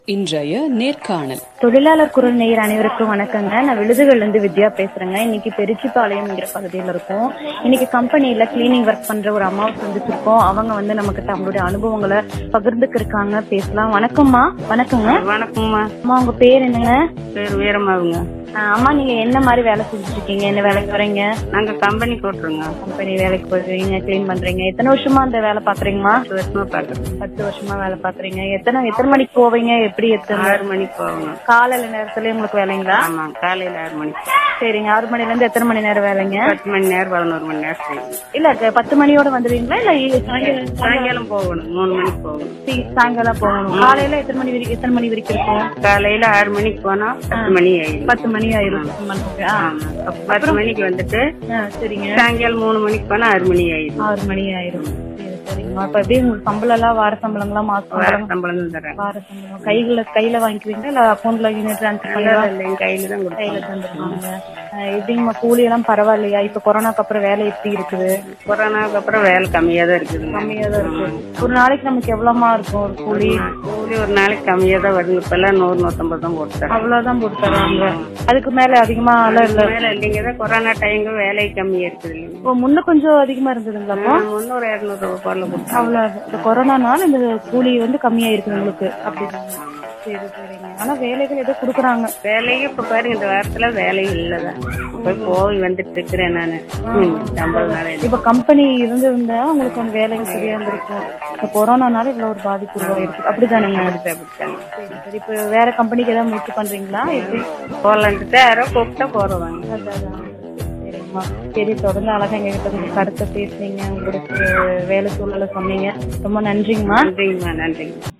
இன்றைய நேர்காணல் தொழிலாளர் குரல் நேயர் அனைவருக்கும் வணக்கங்க நான் விழுதுகள்ல இருந்து வித்யா பேசுறேங்க இன்னைக்கு பெருச்சிபாளையம்ங்கிற பகுதியில இருக்கோம் இன்னைக்கு கம்பெனில கிளீனிங் ஒர்க் பண்ற ஒரு அம்மாவை சந்திச்சிருக்கோம் அவங்க வந்து நமக்கு அவங்களுடைய அனுபவங்களை பகிர்ந்துக்கு இருக்காங்க பேசலாம் வணக்கம்மா வணக்கங்க வணக்கம்மா அம்மா உங்க பேர் என்னங்க பேர் வீரமாவுங்க ஆஹ் அம்மா நீங்க என்ன மாதிரி வேலை செஞ்சுட்டு இருக்கீங்க என்ன வேலைக்கு வரீங்க நாங்க கம்பெனி போட்டுருங்க கம்பெனி வேலைக்கு போறீங்க கிளீன் பண்றீங்க எத்தனை வருஷமா அந்த வேலை பாக்குறீங்கம்மா பத்து வருஷமா பாக்குறோம் பத்து வருஷமா வேலை பாக்குறீங்க எத்தனை எத்தனை மணிக்கு போவீங்க எப்படி எத்தனை ஆறு மணிக்கு போவாங்க காலையில நேரத்துல உங்களுக்கு வேலைங்களா ஆமா காலையில ஆறு மணிக்கு சரிங்க ஆறு மணில இருந்து எத்தனை மணி நேரம் வேலைங்க பத்து மணி நேரம் பதினோரு மணி நேரம் செய்யணும் இல்ல க- பத்து மணியோட வந்துருவீங்களா இல்ல இ- சாயங்காலம் சாயங்காலம் போகணும் மூணு மணிக்கு போகணும் சி- சாயங்காலம் போகணும் காலையில எத்தனை மணி வரைக்கும் எத்தனை மணி வரைக்கும் இருக்கும் காலையில ஆறு மணிக்கு போனா பத்து மணி ஆயிடும் பத்து மணி ஆயிரும் பத்து மணிக்கு. ஆ. ஆமா. பத்து மணிக்கு வந்துட்டு ஆ, சரிங்க சாயங்காலம் மூணு மணிக்கு போனா ஆறு மணி ஆயிடும் ஆறு மணி ஆயிரும் சரி சரிங்கம்மா இப்ப எப்படி உங்களுக்கு சம்பளம் எல்லாம் வார சம்பளங்களா மாச வேற சம்பளம் சம்பளம் தான் தரேன் வார சம்பளம் கைகள கையில வாங்கிக்குவீங்களா இல்ல அக்கௌண்ட்ல யூனிட் ட்ரான்ஸ்ஃபர் பண்ணுவா இல்லை, என் கையில தான் கொடுத்தேன் கையில தந்துருவாங்க ஆ, எப்படிங்கம்மா கூலி எல்லாம் பரவாயில்லையா இப்ப கொரோனாக்கு அப்புறம் வேலை எப்படி இருக்குது கொரோனாக்கு அப்புறம் வேலை கம்மியா தான் இருக்குது கம்மியா தான் இருக்கு ஒரு நாளைக்கு நமக்கு எவ்வளவுமா இருக்கும் ஒரு கூலி கூலி ஒரு நாளைக்கு கம்மியா தான் வருங்க இப்ப எல்லாம் நூறு நூத்தம்பது தான் போட்டு தரேன் அவ்வளவுதான் போட்டு தருவாங்க அதுக்கு மேல அதிகமா எல்லாம் இல்ல மேல இல்லைங்க தான் கொரோனா டைங்க வேலை கம்மியா இருக்குது இல்லைங்க இப்போ முன்ன கொஞ்சம் அதிகமா இருந்ததுங்களாப்பா முந்நூறு இரநூறு ரூபாய் பொருள் கொடுத்தேன் அவ்வளவு இந்த கொரோனானால இந்த கூலி வந்து கம்மியா இருக்கு உங்களுக்கு அப்படி சரி சரிங்க ஆனா வேலைகள் ஏதோ குடுக்குறாங்க வேலையும் இப்ப பாருங்க இந்த வாரத்துல வேலையும் இல்லதான் போய் போய் வந்துட்டு இருக்கிறேன் நானு ம், சம்பளம் நாளே இப்ப கம்பெனி இருந்திருந்தா உங்களுக்கு அந்த வேலைகள் சரியா இருந்திருக்கும் இந்த கொரோனானால இவ்வளவு ஒரு பாதிப்பு உருவாயிருக்கு அப்படிதானுங்க அப்படித்தாங்க சரி சரி இப்ப வேற கம்பெனிக்கு ஏதாவது முயற்சி பண்றீங்களா எப்படி போலான்ட்டு யாரோ கூப்பிட்டா போறவாங்க அதான், அதான். சரிங்கம்மா சரி தொடர்ந்து அழகா எங்க கிட்ட கொஞ்சம் கருத்தை பேசுனீங்க உங்களுக்கு வேலை சூழலை சொன்னீங்க ரொம்ப நன்றிங்கம்மா நன்றிங்கம்மா நன்றிங்க